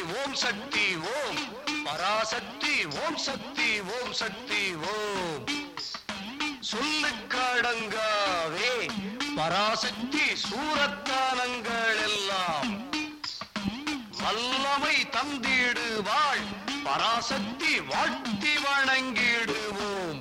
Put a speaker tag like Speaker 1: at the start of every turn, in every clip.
Speaker 1: ஓம் சக்தி ஓம் பராசக்தி ஓம் சக்தி ஓம் சக்தி ஓம் சொல்லுக்கடங்காவே பராசக்தி சூரத்தானங்கள் எல்லாம் வல்லமை தந்திடுவாள் பராசக்தி வாழ்த்தி வணங்கிடுவோம்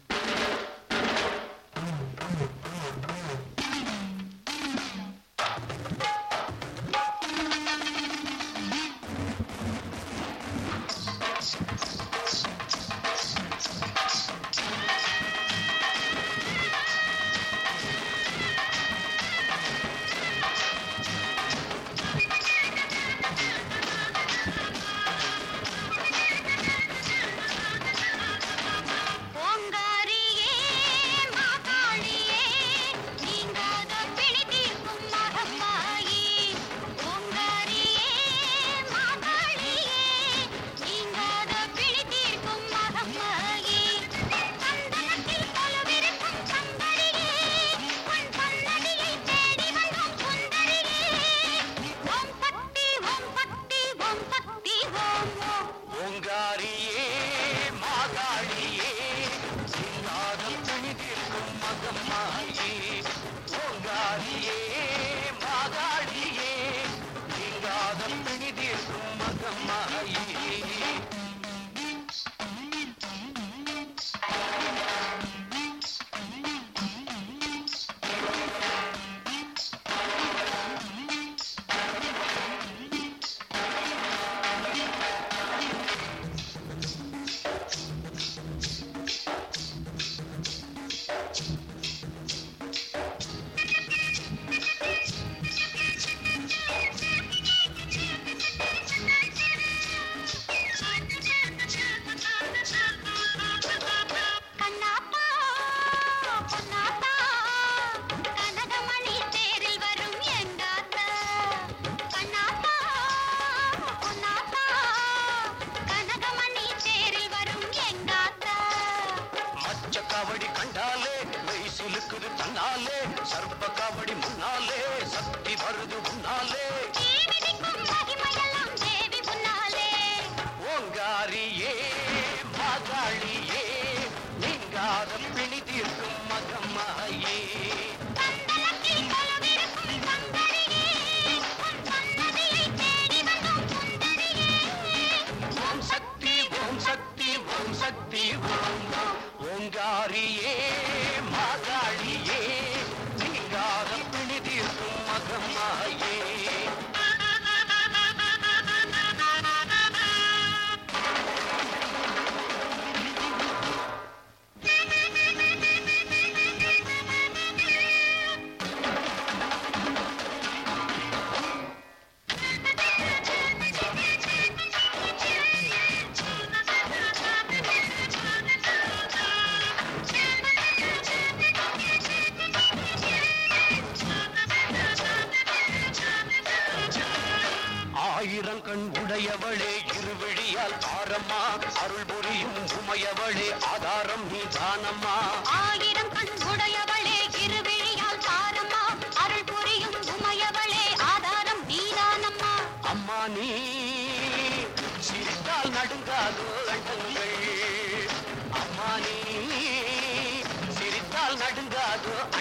Speaker 2: ஓங்காரியே மாகாளியே நீங்காத பிணி தீர்க்கும் மகமாயி ஓங்காரியே மாகாளியே நீங்காத பிணி தீர்க்கும் மகமாயி சந்தனத்தில் கொலுவிருக்கும் சங்கரியே உன் சன்னதியை தேடி வந்தோம் சுந்தரியே ஓம் சக்தி ஓம் சக்தி ஓம் சக்தி ஓம் ஓம்
Speaker 1: ஓங்காரியே மாகாளியே சிங்காரம் துணிதிருக்கும் மகம்மாயே ஓங்காரியே மாகாளியே சிங்காரம் துணிதிருக்கும் மகம்மாயே
Speaker 2: கண்ணாத்தா பொன்னாத்தா கனகமணி தேரில் வரும் எங்காத்தா கண்ணாத்தா பொன்னாத்தா கனகமணி தேரில் வரும் எங்காத்தா
Speaker 1: மச்ச காவடி கண்டாலே மெய் சிலுக்குது தன்னாலே சர்ப்ப காவடி முன்னாலே சக்தி வருது முன்னாலே
Speaker 2: தேவிதிக்கும் மகிமையெல்லாம் தேவி முன்னாலே
Speaker 1: ஓங்காரியே மாகாளியே நீங்காத பிணி தீர்க்கும் மகம்மாயே
Speaker 2: சந்தனத்தில் கொலுவிருக்கும் சங்கரியே உன் சன்னதியை தேடி வந்தோம் சுந்தரியே
Speaker 1: ஓம் சக்தி ஓம் சக்தி ஓம் சக்தி ஓம் ஓங்காரியே மாகாளியே நீங்காத பிணி தீர்க்கும் மகம்மாயே ஆயிரம் கண் உடையவளே இருவிழியால் பாரம்மா அருள் புரியும் உமையவளே ஆதாரம் நீ தானம்மா
Speaker 2: ஆயிரம் கண் உடையவளே இருவிழியால் தாரம்மா அருள் புரியும் உமையவளே ஆதாரம் நீதானம்மா
Speaker 1: அம்மா நீ சிரித்தால் நடுங்காதோ அண்டங்கள் அம்மா நீ சிரித்தால் நடுங்காதோ